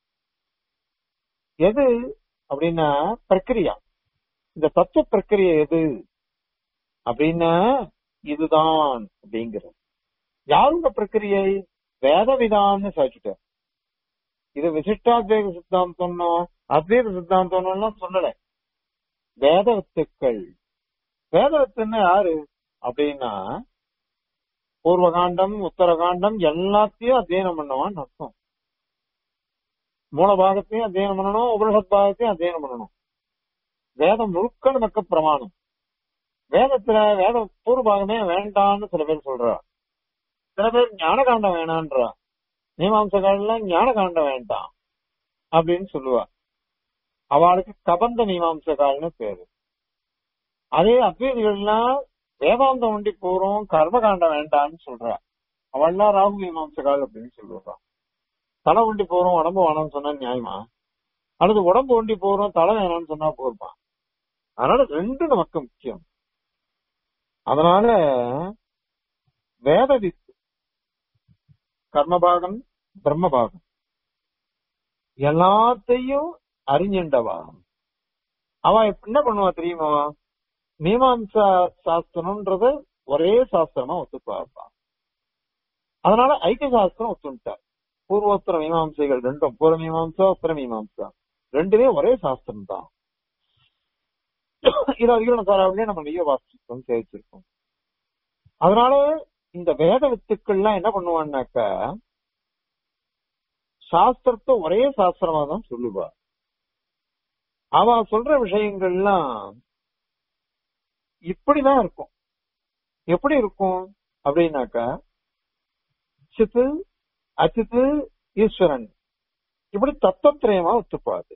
எது அப்படின்னா பிரக்கிரியா இந்த தத்துவ பிரக்கிரியை எது அப்படின்னா இதுதான் அப்படிங்கிறது யாருங்க பிரக்கிரியை வேதவிதான்னு சாதிச்சுட்டார் இது விசிஷ்டாத்வைத சித்தாந்தம்னோ அத்வைத சித்தாந்தம்லாம் சொல்லல வேத வித்துக்கள் வேத வித்துன்னா யாரு அப்படின்னா பூர்வகாண்டம் உத்தரகாண்டம் எல்லாத்தையும் அத்தியனம் பண்ணுவான்னு அர்த்தம் மூல பாகத்தையும் அத்தியனம் பண்ணணும் உபனிஷத் பாகத்தையும் அத்தியனம் பண்ணணும் வேதம் முழுக்க நமக்கு பிரமாணம் வேதத்துல வேத பூர்வ பாகமே வேண்டாம்னு சில பேர் சொல்றா சில பேர் ஞானகாண்டம் வேணான்றா மீமாம்சகாலாம் ஞானகாண்டம் வேண்டாம் அப்படின்னு சொல்லுவா அவளுக்கு கபந்த மீமாம்சகால்னு பேரு அதே அத்வைதிகள்லாம் வேதாந்தம் ஒண்டி போறோம் கர்மகாண்டம் வேண்டாம்னு சொல்றா அவள்லாம் ராகு மீமாம்சகால் அப்படின்னு சொல்லுவா தலை ஒண்டி போறோம் உடம்பு வேணாம்னு சொன்னா நியாயமா அல்லது உடம்பு ஒண்டி போறோம் தலை வேணாம்னு சொன்னா போருமா அதனால ரெண்டு நமக்கு முக்கியம் அதனால வேத வித்து கர்மபாகம் பிரம்மபாகம் எல்லாத்தையும் அறிஞண்டவா அவ இப்ப என்ன பண்ணுவா தெரியுமா மீமாம்சா சாஸ்திரம்ன்றது ஒரே சாஸ்திரமா ஒத்துப்பாப்பா அதனால ஐக்கிய சாஸ்திரம் ஒத்துட்டார் பூர்வோத்தர மீமாம்சைகள் ரெண்டும் பூர்வ மீமாம்சா உத்தர மீமாம்சா ரெண்டுமே ஒரே சாஸ்திரம் தான் இது அதிகம் சாராவிலே நம்ம நெய்ய வாசிச்சோம் சேவிச்சிருக்கோம் அதனால இந்த வேத வித்துக்கள்லாம் என்ன பண்ணுவான்னாக்கா சாஸ்திரத்தை ஒரே சாஸ்திரமா தான் சொல்லுவா அவ சொல்ற விஷயங்கள்லாம் இப்படிதான் இருக்கும் எப்படி இருக்கும் அப்படின்னாக்கா சித்து அச்சித்து ஈஸ்வரன் இப்படி தத்துவத்திரயமா ஒத்துப்பாது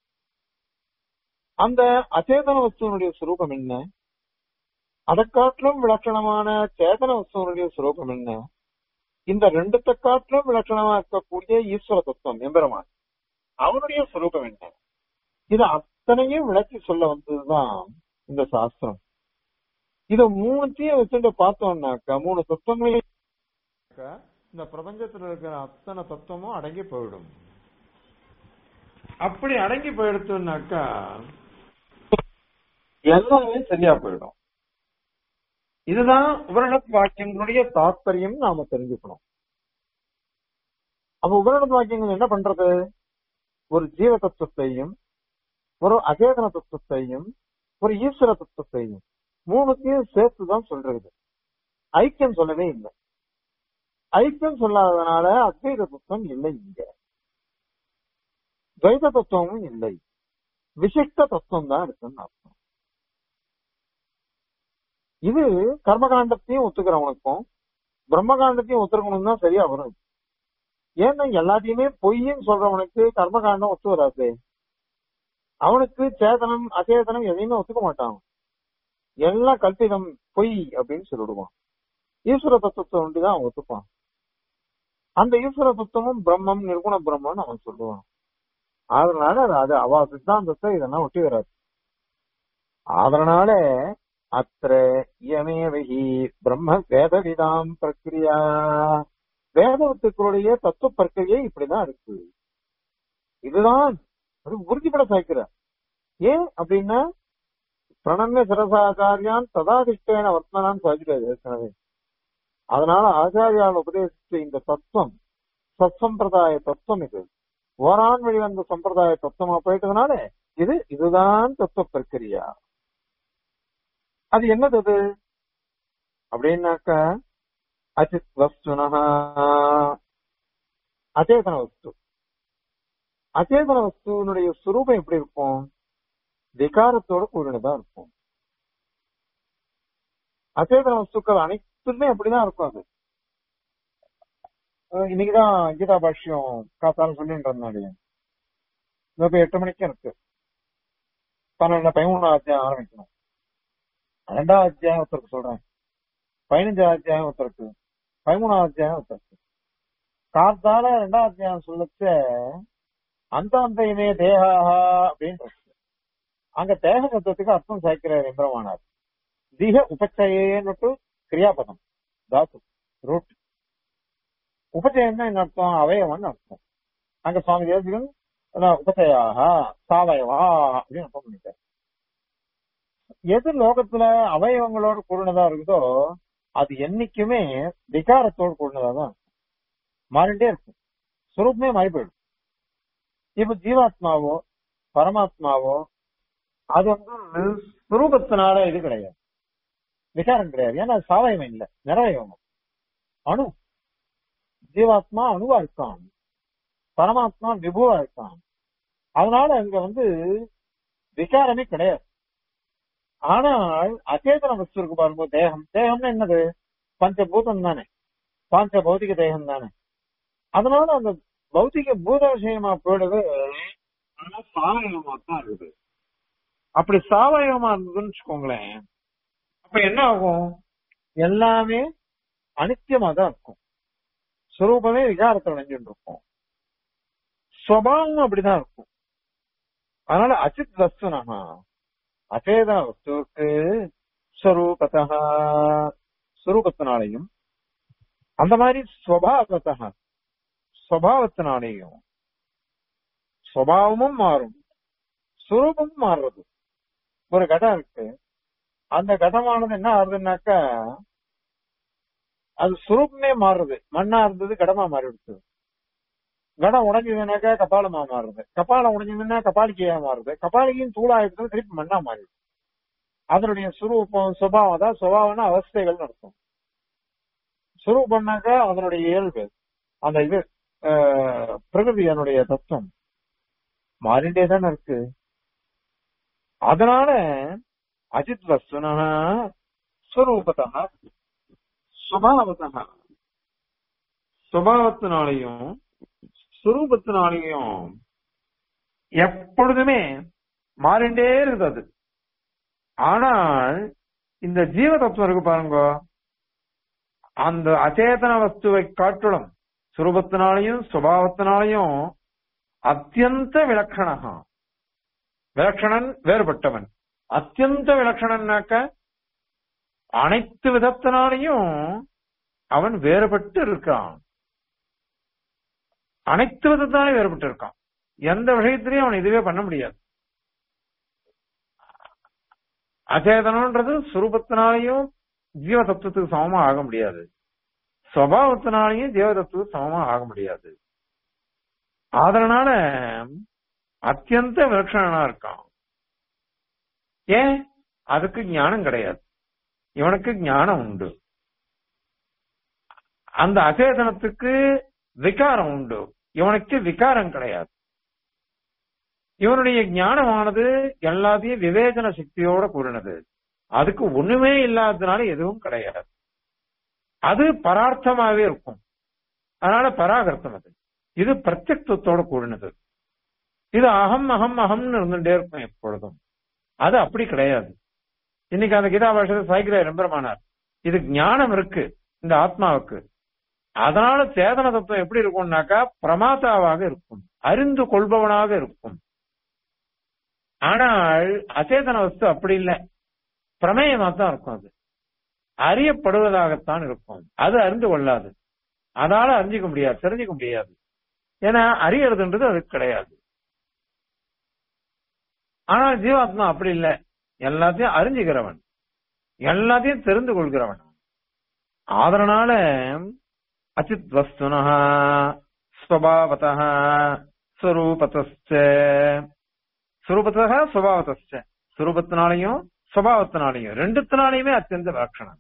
அந்த அச்சேதன வஸ்துவனுடைய சுரூபம் என்ன அதை காட்டிலும் விலட்சணமான சேதன வஸ்துவனுடைய சுரூபம் என்ன இந்த ரெண்டுத்தை காட்டிலும் விலட்சணமா இருக்கக்கூடிய ஈஸ்வர தத்துவம் எம்பெருமான் அவனுடைய சுரூபம் என்ன இது அத்தனையும் விளக்கி சொல்ல வந்ததுதான் இந்த சாஸ்திரம் இத மூணுத்தையும் வச்சுட்டு பார்த்தோம்னாக்கா மூணு தத்துவங்களையும் இந்த பிரபஞ்சத்துல இருக்கிற அத்தனை தத்துவமும் அடங்கி போயிடும் அப்படி அடங்கி போயிடுச்சுனாக்கா எல்லாமே சரியா போயிடும் இதுதான் உபரணத் வாக்கியங்களுடைய தாத்பரியம் நாம தெரிஞ்சுக்கணும் அப்ப உபரணத் வாக்கியங்கள் என்ன பண்றது ஒரு ஜீவ தத்துவத்தையும் ஒரு அகேதன தத்துவத்தையும் ஒரு ஈஸ்வர தத்துவத்தையும் மூணுத்தையும் சேர்த்துதான் சொல்றது ஐக்கியம் சொல்லவே இல்லை ஐக்கியம் சொல்லாததுனால அத்வைத தத்துவம் இல்லை இங்க துவைத தத்துவமும் இல்லை விசிஷ்ட தத்துவம் தான் இருக்குன்னு அர்த்தம் இது கர்மகாண்டத்தையும் ஒத்துக்கிறவனுக்கும் பிரம்மகாண்டத்தையும் ஒத்துக்கணும் தான் சரியா வரும் ஏன்னா எல்லாத்தையுமே பொய்ன்னு சொல்றவனுக்கு கர்மகாண்டம் ஒத்து வராது அவனுக்கு சேதனம் அச்சேதனம் எதையுமே ஒத்துக்க மாட்டான் எல்லாம் கல்பிதம் பொய் அப்படின்னு சொல்லிடுவான் ஈஸ்வர தத்துவத்தை ஒண்டிதான் அவன் ஒத்துப்பான் அந்த ஈஸ்வர தத்துவமும் பிரம்மம் நிர்குண பிரம்மம்னு அவன் சொல்லுவான் அதனால அது- அது அவ சித்தாந்தத்தை இதெல்லாம் ஒட்டி வராது அதனால அத்திர இயமேவகி பிரம்ம வேதவிதாம் பிரக்கிரியா வேதவத்துக்களுடைய தத்துவ பிரக்கிரியை இப்படிதான் இருக்கு இதுதான் அது உறுதிப்பட சாய்க்கிற ஏன் அப்படின்னா பிரணம்ய சரசாச்சாரியான் ததாதிஷ்டேன வர்த்தனான்னு சாதிக்கிறார் ஏற்கனவே அதனால ஆச்சாரியால் உபதேசிச்ச இந்த தத்துவம் சத்சம்பிரதாய தத்துவம் இது ஓரான் வழி வந்த சம்பிரதாய தத்துவமா போயிட்டதுனால இது இதுதான் தத்துவ பிரக்கிரியா அது என்னது அது அப்படின்னாக்க அச்சித் வஸ்துனா அச்சேதன வஸ்து அச்சேதன வஸ்துனுடைய சுரூபம் எப்படி இருக்கும் விகாரத்தோட கூடினதா இருக்கும் அச்சேதன வஸ்துக்கள் அனைத்துமே அப்படிதான் இருக்கும் அது அஹ் இன்னைக்குதான் கீதா பாஷ்யம் காத்தாலும் சொல்லிட்டு இருந்தாங்க இப்ப எட்டு மணிக்கு இருக்கு பன்னெண்டு பதிமூணாம் அத்தியாயம் ஆரம்பிக்கணும் ரெண்டாவது அத்தியாயம் ஒருத்தருக்கு சொல்றேன் பதினஞ்சாவது அத்தியாயம் ஒருத்தருக்கு பதிமூணாவது அத்தியாயம் ஒருத்தருக்கு காத்தால ரெண்டாவது அத்தியாயம் சொல்லச்ச அந்த அந்த இமே தேகாஹா அப்படின்னு இருக்கு. அங்க தேக சத்தத்துக்கு அர்த்தம் சாய்க்கிறார் எம்பெருமானார் திக உபச்சயேன்னு கிரியாபதம் தாத்து ரூட் உபச்சயம் என்ன அர்த்தம் அவயவன் அர்த்தம் அங்க சுவாமி தேசிகன் அதான் உபச்சயாக சாவயவா அப்படின்னு அர்த்தம் பண்ணிட்டார் எது லோகத்துல அவயவங்களோட கூடினதா இருக்குதோ அது என்னைக்குமே விகாரத்தோடு கூடினதா தான் இருக்கும். மாறிட்டே இருக்கும் சுரூபமே மாறி போயிடும் இப்ப ஜீவாத்மாவோ பரமாத்மாவோ அது வந்து சுரூபத்தினால இது கிடையாது விகாரம் கிடையாது ஏன்னா அது சாவயவம் இல்ல நிறைவயம் அணு ஜீவாத்மா அணுவா இருக்கான் பரமாத்மா விபுவா இருக்கான் அதனால அங்க வந்து விகாரமே கிடையாது ஆனால் அச்சேதன வஸ்து இருக்கு பாருங்க தேகம் தேகம்னா என்னது பஞ்சபூதம் தானே பாஞ்ச பௌதிக தேகம் தானே அதனால அந்த பௌதிக பூத விஷயமா போயிடுது ஆனா சாவயவமா தான் இருக்குது அப்படி சாவயவமா இருந்ததுன்னு வச்சுக்கோங்களேன் அப்ப என்ன ஆகும் எல்லாமே அனித்தியமா தான் இருக்கும் சுரூபமே விகாரத்தை அடைஞ்சுட்டு இருக்கும் சுவாவமும் அப்படிதான் இருக்கும் அதனால அச்சித் வஸ்துனா அச்சேதன வஸ்துவுக்கு ஸ்வரூபத்தா ஸ்வரூபத்தினாலையும் அந்த மாதிரி ஸ்வபாவத்தா ஸ்வபாவத்தினாலேயும் ஸ்வபாவமும் மாறும் சுரூபமும் மாறுறது ஒரு கடம் இருக்கு அந்த கடமானது என்ன ஆகுதுன்னாக்கா அது சுரூபமே மாறுறது மண்ணா இருந்தது கடமா மாறிடுச்சு கடம் உடைஞ்சதுனாக்கா கபாலமா மாறுது கபாலம் உடைஞ்சதுன்னா கபாலிக்கையா மாறுது கபாலிக்கையும் தூளா இருக்கிறது திருப்பி மண்ணா மாறிடுது அதனுடைய சுரூபம் சுபாவம் தான் சுபாவம்னா அவஸ்தைகள் நடத்தும் சுரூபம்னாக்கா அதனுடைய இயல்பு அந்த இது ஆஹ், பிரகிருதி அதனுடைய தத்துவம் மாறிண்டே தானே இருக்கு அதனால அஜித் வஸ்துனா ஸ்வரூபத்தா சுபாவத்தா சுபாவத்தினாலையும் சுரூபத்தினாலையும் எப்பொழுதுமே மாறிண்டே இருக்குது அது ஆனால் இந்த ஜீவ தத்துவம் இருக்கு பாருங்க அந்த அச்சேதன வஸ்துவை காட்டிலும் சுரூபத்தினாலையும் சுபாவத்தினாலையும் அத்தியந்த விலக்கணகா விலக்ஷணன் வேறுபட்டவன் அத்தியந்த விலக்ஷணன்னாக்க அனைத்து விதத்தினாலையும் அவன் வேறுபட்டு இருக்கான் அனைத்து விதத்தினாலும் வேறுபட்டு இருக்கான் எந்த விஷயத்திலையும் அவன் இதுவே பண்ண முடியாது அச்சேதனம்ன்றது சுரூபத்தினாலையும் ஜீவ தத்துவத்துக்கு சமமா ஆக முடியாது சுவாவத்தினாலையும் ஜீவ தத்துவத்துக்கு சமமா ஆக முடியாது அதனால அத்தியந்த விலட்சணனா இருக்கான் ஏன் அதுக்கு ஞானம் கிடையாது இவனுக்கு ஞானம் உண்டு அந்த அச்சேதனத்துக்கு விகாரம் உண்டு இவனுக்கு விகாரம் கிடையாது இவனுடைய ஞானமானது எல்லாத்தையும் விவேச்சன சக்தியோட கூறினது அதுக்கு ஒண்ணுமே இல்லாததுனால எதுவும் கிடையாது அது பரார்த்தமாவே இருக்கும் அதனால பராகர்த்தம் அது இது பிரத்யக்தத்தோட கூடினது இது அகம் அகம் அகம்னு இருந்துட்டே இருக்கும் எப்பொழுதும் அது அப்படி கிடையாது இன்னைக்கு அந்த கீதா பாஷத்தை சாய்கிற எம்பெருமானார் இது ஞானம் இருக்கு இந்த ஆத்மாவுக்கு அதனால சேதன தத்துவம் எப்படி இருக்கும்னாக்கா பிரமாதாவாக இருக்கும் அறிந்து கொள்பவனாக இருக்கும் ஆனால் அச்சேதன வஸ்து அப்படி இல்லை பிரமேயமா தான் இருக்கும் அது அறியப்படுவதாகத்தான் இருக்கும் அது அறிந்து கொள்ளாது அதனால அறிஞ்சிக்க முடியாது தெரிஞ்சுக்க முடியாது ஏன்னா அறியறதுன்றது அது கிடையாது ஆனால் ஜீவாத்மா அப்படி இல்லை எல்லாத்தையும் அறிஞ்சுக்கிறவன் எல்லாத்தையும் தெரிந்து கொள்கிறவன் அதனால அச்சித் வஸ்துனா ஸ்வபாவத ஸ்வரூபத்தஸ்ச ஸ்வரூபத்தக ஸ்வபாவத்தஸ்ச ஸ்வரூபத்தினாலையும் ஸ்வபாவத்தினாலையும் ரெண்டுத்தினாலையுமே அத்தியந்த விலட்சணம்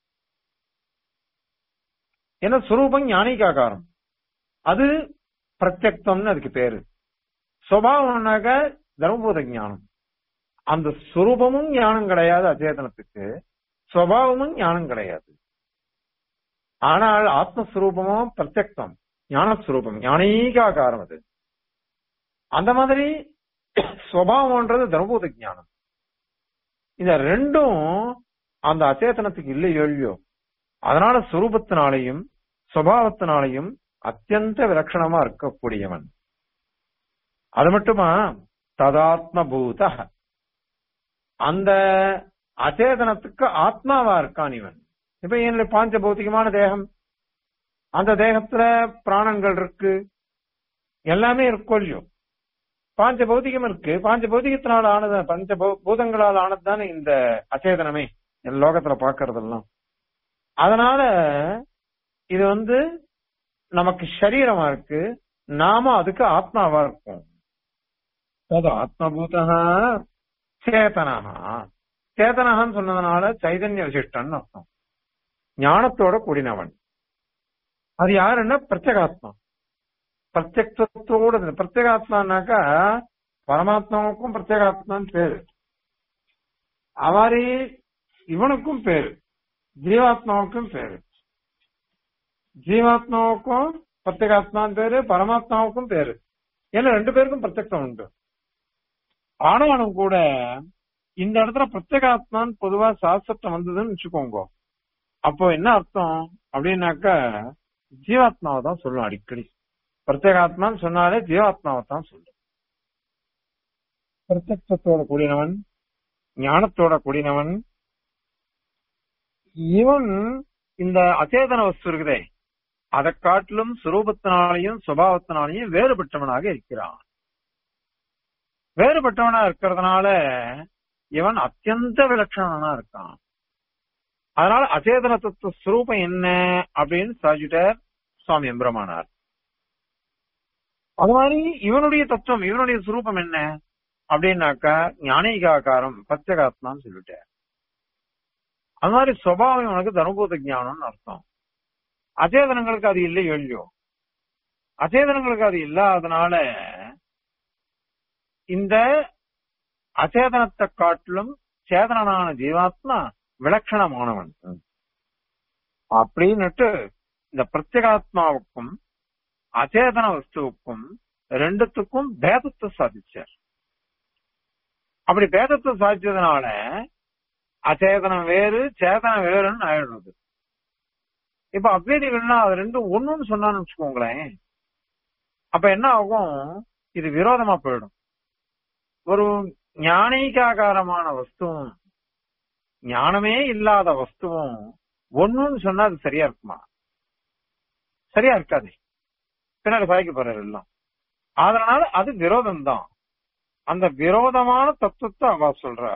ஏன்னா ஸ்வரூபம் ஞானிகாகாரம் அது பிரத்யக்தம்னு அதுக்கு பேரு சுவாவம்னாக்க தர்மபூத ஞானம் அந்த சுரூபமும் ஞானம் கிடையாது அச்சேதனத்துக்கு சுவாவமும் ஞானம் கிடையாது ஆனால் ஆத்மஸ்வரூபமும் பிரத்யக்தம் ஞானஸ்வரூபம் ஞானீகாகாரம் அது அந்த மாதிரி சுவாவம்ன்றது தர்மபூத ஞானம் இந்த ரெண்டும் அந்த அச்சேதனத்துக்கு இல்லையோ இல்லையோ அதனால சுரூபத்தினாலையும் சுவாவத்தினாலையும் அத்தியந்த விலட்சணமா இருக்கக்கூடியவன் அது மட்டுமா ததாத்ம பூத அந்த அச்சேதனத்துக்கு ஆத்மாவா இருக்கான் இவன் இப்ப என்னுடைய பாஞ்ச பௌத்திகமான தேகம் அந்த தேகத்துல பிராணங்கள் இருக்கு எல்லாமே இருக்கும் இல்லையோ பாஞ்ச பௌத்திகம் இருக்கு பாஞ்ச பௌத்திகத்தினால் ஆனது பஞ்ச பௌ- பூதங்களால் ஆனது தானே இந்த அச்சேதனமே இந்த லோகத்துல பாக்குறதெல்லாம் அதனால இது வந்து நமக்கு சரீரமா இருக்கு நாம அதுக்கு ஆத்மாவா இருக்கும் தது ஆத்மபூத சேதனஹா சேதனஹான்னு சொன்னதுனால சைதன்ய விசிஷ்டன் அர்த்தம் ஞானத்தோட கூடினவன் அது யாருன்னா பிரத்யேகாத்மா பிரத்யக்தத்தோட பிரத்யேகாத்மானாக்கா பரமாத்மாவுக்கும் பிரத்யேகாத்மான்னு பேரு அவாரி இவனுக்கும் பேரு ஜீவாத்மாவுக்கும் பேரு ஜீவாத்மாவுக்கும் பிரத்யேகாத்மான்னு பேரு பரமாத்மாவுக்கும் பேரு ஏன்னா ரெண்டு பேருக்கும் பிரத்யக்தம் உண்டு ஆனவனும் கூட இந்த இடத்துல பிரத்யேகாத்மான்னு பொதுவா சாஸ்திரம் வந்ததுன்னு வச்சுக்கோங்க அப்போ என்ன அர்த்தம் அப்படின்னாக்கா ஜீவாத்மாவை தான் சொல்லும் அடிக்கடி பிரத்யேகாத்மான்னு சொன்னாலே ஜீவாத்மாவை தான் சொல்லும் பிரத்யக்தத்தோட கூடினவன் ஞானத்தோட கூடினவன் இவன் இந்த அச்சேதன வஸ்து இருக்குதே அதை காட்டிலும் சுரூபத்தினாலையும் சுபாவத்தினாலையும் வேறுபட்டவனாக இருக்கிறான் வேறுபட்டவனா இருக்கிறதுனால இவன் அத்தியந்த விலட்சணனா இருக்கான் அதனால அச்சேதன தத்துவ சுரூபம் என்ன அப்படின்னு சாதிச்சுட்டார் சுவாமி எம்பிரமானார் அது மாதிரி இவனுடைய தத்துவம் இவனுடைய சுரூபம் என்ன அப்படின்னாக்கா ஞானிகாக்காரம் பிரத்யகாத்மான்னு சொல்லிட்டார் அது மாதிரி சுவாவம் இவனுக்கு தனுபூத ஞானம்னு அர்த்தம் அச்சேதனங்களுக்கு அது இல்லை இல்லையோ அச்சேதனங்களுக்கு அது இல்லாதனால இந்த அச்சேதனத்தை காட்டிலும் சேதனனான ஜீவாத்மா விலட்சணமானவன் அப்படின்னுட்டு இந்த பிரத்யேகாத்மாவுக்கும் அச்சேதன வஸ்துவுக்கும் ரெண்டுத்துக்கும் பேதத்தை சாதிச்சார் அப்படி பேதத்தை சாதிச்சதுனால அச்சேதனம் வேறு சேதனம் வேறுன்னு ஆயிடுறது இப்ப அத்வைதிகள்னா அது ரெண்டும் ஒண்ணுன்னு சொன்னான்னு வச்சுக்கோங்களேன் அப்ப என்ன ஆகும் இது விரோதமா போயிடும் ஒரு ஞானிகாகாரமான வஸ்துவும் ஞானமே இல்லாத வஸ்துவும் ஒண்ணுன்னு சொன்னா அது சரியா இருக்குமா சரியா இருக்காது பின்னாடி சாய்க்க போறாரு எல்லாம் அதனால அது விரோதம் தான் அந்த விரோதமான தத்துவத்தை அவ சொல்ற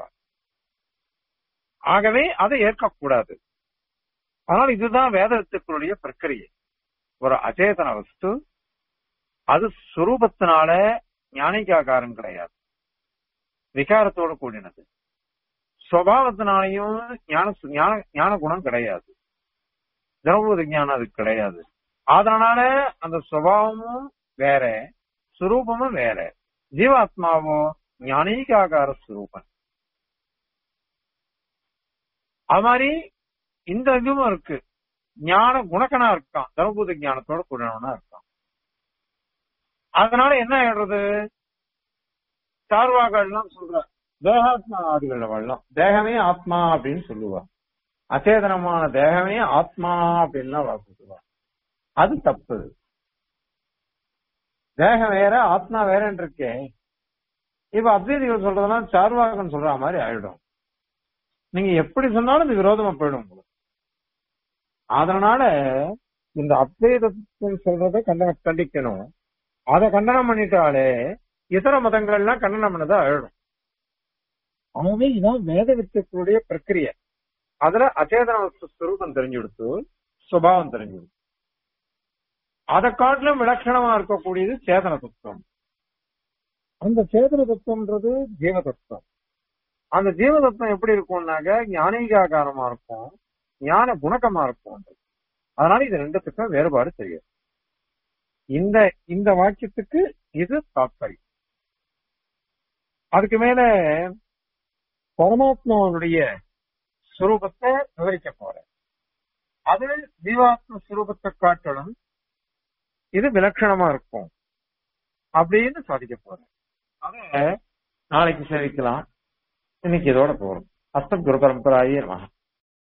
ஆகவே அதை ஏற்கக்கூடாது அதனால இதுதான் வேதத்துக்களுடைய பிரக்கிரியை ஒரு அச்சேதன வஸ்து அது சுரூபத்தினால ஞானிகாகாரம் கிடையாது விகாரத்தோடு கூடினது சுவாவத்தினாலையும் ஞான ஞான ஞான குணம் கிடையாது திரவபூத ஞானம் அது கிடையாது அதனால அந்த சுவாவமும் வேற சுரூபமும் வேற ஜீவாத்மாவோ ஞானீகாகார சுரூபம் அது மாதிரி இந்த இதுவும் இருக்கு ஞான குணக்கனா இருக்கான் தர்மபூத ஞானத்தோட கூடனா இருக்கான் அதனால என்ன ஆயிடுறது சார்வாக்கள்லாம் சொல்ற தேகாத்மா ஆதிகள் வரலாம் தேகமே ஆத்மா அப்படின்னு சொல்லுவா அச்சேதனமான தேகமே ஆத்மா அப்படின்லாம் அவ சொல்லுவா அது தப்பு தேகம் வேற ஆத்மா வேறன்னு இருக்கே இப்ப அத்வைதிகள் சொல்றதெல்லாம் சார்வாகன் சொல்ற மாதிரி ஆயிடும் நீங்க எப்படி சொன்னாலும் இந்த விரோதமா போயிடும் உங்களுக்கு. அதனால இந்த அத்வைதத்தை சொல்றத கண்ட கண்டிக்கணும் அதை கண்டனம் பண்ணிட்டாலே இதர மதங்கள்லாம் கண்டனம் பண்ணதா ஆயிடும் ஆகவே இதான் வேத வித்துக்களுடைய பிரக்கிரியை அதுல அச்சேதன வஸ்து ஸ்வரூபம் தெரிஞ்சு கொடுத்து சுபாவம் தெரிஞ்சு கொடுத்து அதை காட்டிலும் விலட்சணமா இருக்கக்கூடியது சேதன தத்துவம் அந்த சேதன தத்துவம்ன்றது ஜீவ தத்துவம் அந்த ஜீவ தத்துவம் எப்படி இருக்கும்னாக்க ஞானீகாகாரமா இருக்கும் ஞான குணகமா இருக்கும் அதனால இது ரெண்டுத்துக்கும் வேறுபாடு தெரியும் இந்த இந்த வாக்கியத்துக்கு இது தாத்பரியம் அதுக்கு மேல பரமாத்மாவுடைய சுரூபத்தை விவரிக்க போற அது ஜீவாத்ம சுரூபத்தை காட்டலும் இது விலட்சணமா இருக்கும் அப்படின்னு சாதிக்க போறேன் அத நாளைக்கு சேவிக்கலாம் இன்னைக்கு இதோட போறோம் அஸ்தம் குரு பரம்பராயே நமः